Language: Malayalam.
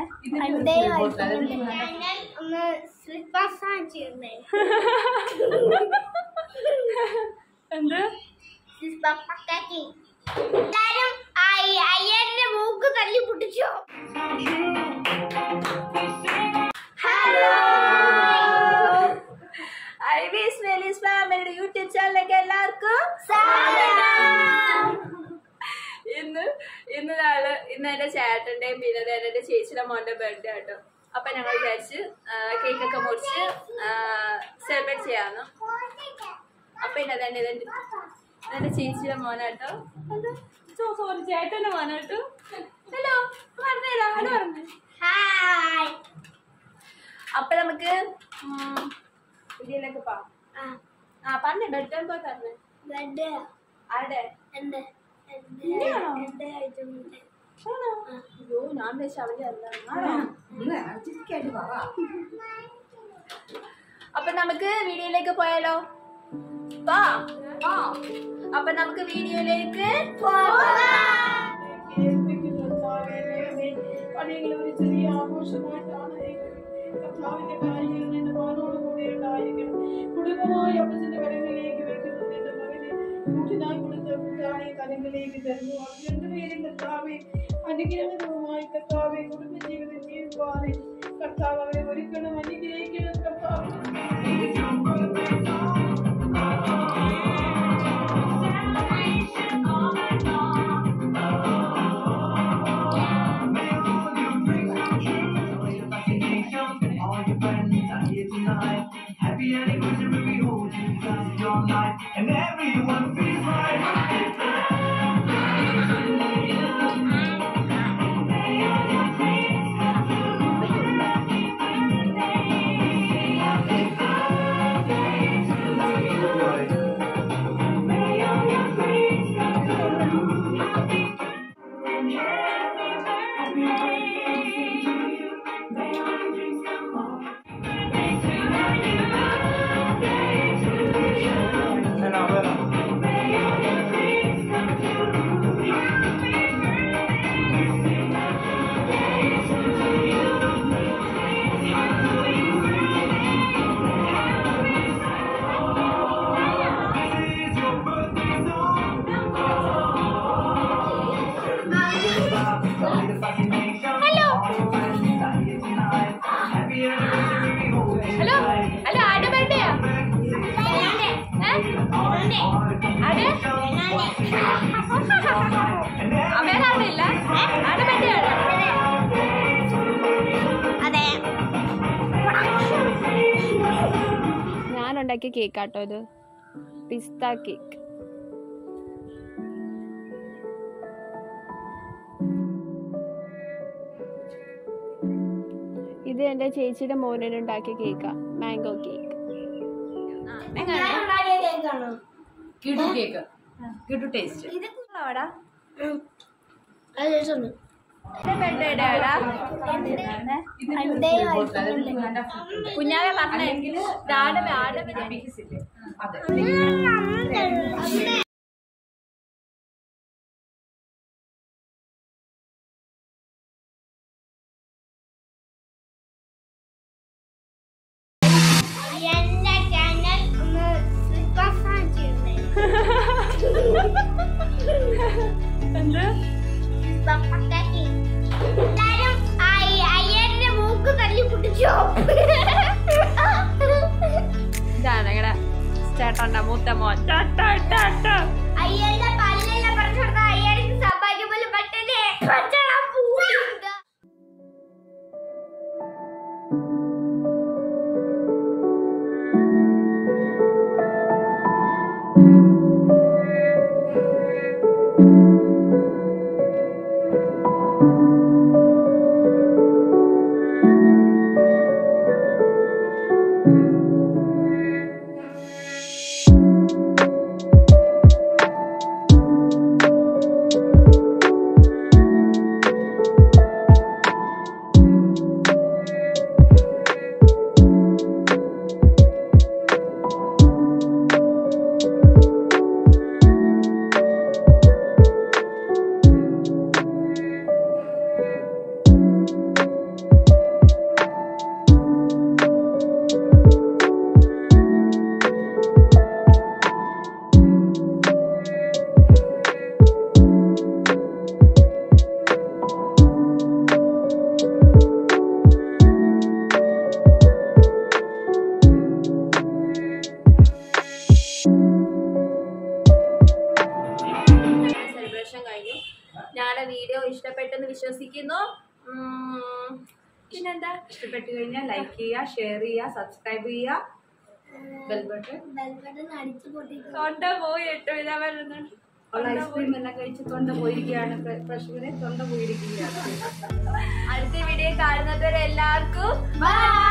എന്റെ ചാനൽ ഒന്ന് സ്ലിപ്പാസ് ചെയ്യുന്നേ എന്ത് പക്കാക്കി എല്ലാരും അയ്യ- അയ്യന്റെ മൂക്ക് തല്ലി പൊട്ടിച്ചോ ഹലോ ഐവിസ് വെലീസ് ഫാമിലിയുടെ യൂട്യൂബ് ചാനലിലേക്ക് എല്ലാവർക്കും ഇന്ന് ഇന്ന് നാള് ഇന്ന് എന്റെ ചേട്ടന്റെയും പിന്നെ ദേ എന്റെ ചേച്ചിയുടെ മോന്റെ ബർത്ത്ഡേ ആട്ടോ അപ്പൊ ഞങ്ങൾ വിചാരിച്ച് കേക്ക് ഒക്കെ മുറിച്ച് സെലിബ്രേറ്റ് ചെയ്യാന്ന് അപ്പൊ ഇന്നെ തന്നെ ഇതെന്റെ ഇതെന്റെ ചേച്ചിയുടെ മോനാട്ടോ സോറി ചേട്ടന്റെ മോനാട്ടോ ഹലോ പറഞ്ഞേരാ ഹലോ പറഞ്ഞു ഹായ് അപ്പൊ നമുക്ക് ഉം, ഇതിലേക്ക് പോവാം ആ പറഞ്ഞേ ബെഡ് ടൈം പോയി പറഞ്ഞേ ബെഡ് ആരുടെ എന്റെ നിന്റെയാണോ? എന്റെ ആയിട്ടുണ്ട് ആണോ? അയ്യോ ഞാൻ വെച്ച അവന്റെ ആണോ അപ്പൊ നമുക്ക് വീഡിയോയിലേക്ക് പോയാലോ വാ വാ അപ്പൊ നമുക്ക് വീഡിയോയിലേക്ക് പണിയെങ്കിലും ഒരു ചെറിയ ആഘോഷമായിട്ടാണ് കർത്താവിന്റെ കാര്യങ്ങൾ നിന്റെ മകനോട് കൂടെ ഉണ്ടായിരിക്കണം കുടുംബമായി അപ്പച്ചന്റെ കരങ്ങളിലേക്ക് വെക്കുന്നത് എന്റെ മകന് കൂട്ടിനായി കൊടുത്ത കുട്ടാണി കരങ്ങളിലേക്ക് തരുന്നു അവർ രണ്ടുപേരും കർത്താവെ അനുഗ്രഹകരവുമായി കർത്താവെ കുടുംബജീവിതം ജീവിക്കുവാനെ കർത്താവ് അവരെ ഒരുക്കണം അനുഗ്രഹിക്കണം കർത്താവ് Happy anniversary, we hold you close to your life, and everyone feels right. This is your birthday song. Happy anniversary, we hold you hello hello ആരുടെ ബർത്ത്ഡേയാ ആരുടെ വേറെ ആരുടെ ഇല്ല ആരുടെ ബർത്ത്ഡേ ആണ് അതെ ഞാൻ ഉണ്ടാക്കിയ കേക്ക് ആട്ടോ ഇത് പിസ്ത കേക്ക് ഇത് എൻ്റെ ചേച്ചിയുടെ മോനിന് ഉണ്ടാക്കിയ കേക്കാ മാംഗോ കേക്ക് ഞാൻ ഉണ്ടാക്കിയ കേക്കാണോ കിടു കേക്ക് കിടു ടേസ്റ്റ് ഇത് അവിടെ അത് രസമുണ്ട് ബർത്ത്ഡേ ആടാ എന്റെ ആയിട്ടുണ്ട് കുഞ്ഞാവെ പറഞ്ഞെങ്കിൽ ആടെ ആടെ ബിരിയാണി അതെ എന്റെ ചാനൽ ഒന്ന് സ്ലിപ്പാസ് ചെയ്യുന്നേ എന്ത് പക്കാക്കി എല്ലാരും അയ്യ- അയ്യന്റെ മൂക്ക് തല്ലി പൊട്ടിച്ചോ ഇതാണ് ഞങ്ങളുടെ ചേട്ടൻ്റെ മൂത്ത മോൻ ടാറ്റാ, ടാറ്റാ. അയ്യന്റെ പല്ലെല്ലാം പറിച്ചു കൊടുത്ത അയ്യടിക്ക് സഭാഗ്യം പോലും പറ്റല്ലേ പറ്റണം പൂവുണ്ട് ആ ഞങ്ങളുടെ വീഡിയോ ഇഷ്ടപ്പെട്ടെന്ന് വിശ്വസിക്കുന്നു ഉം, പിന്നെന്താ ഇഷ്ടപ്പെട്ട് കഴിഞ്ഞാൽ ലൈക്ക് ചെയ്യുക ഷെയർ ചെയ്യുക സബ്സ്ക്രൈബ് ചെയ്യുക ബെൽ ബട്ടൺ ബെൽബട്ടൺ അടിച്ചു പൊട്ടിക്കും തൊണ്ട പോയി കേട്ടോ ഇതാ വരുന്നുണ്ട് ഉള്ള ഐസ്ക്രീം എല്ലാം കഴിച്ച് തൊണ്ട പോയിരിക്കുകയാണ് പ്ര- പ്രേക്ഷകരെ തൊണ്ട പോയിരിക്കുകയാണ് അടുത്ത വീഡിയോ കാണുന്നവരെ എല്ലാവർക്കും ബൈ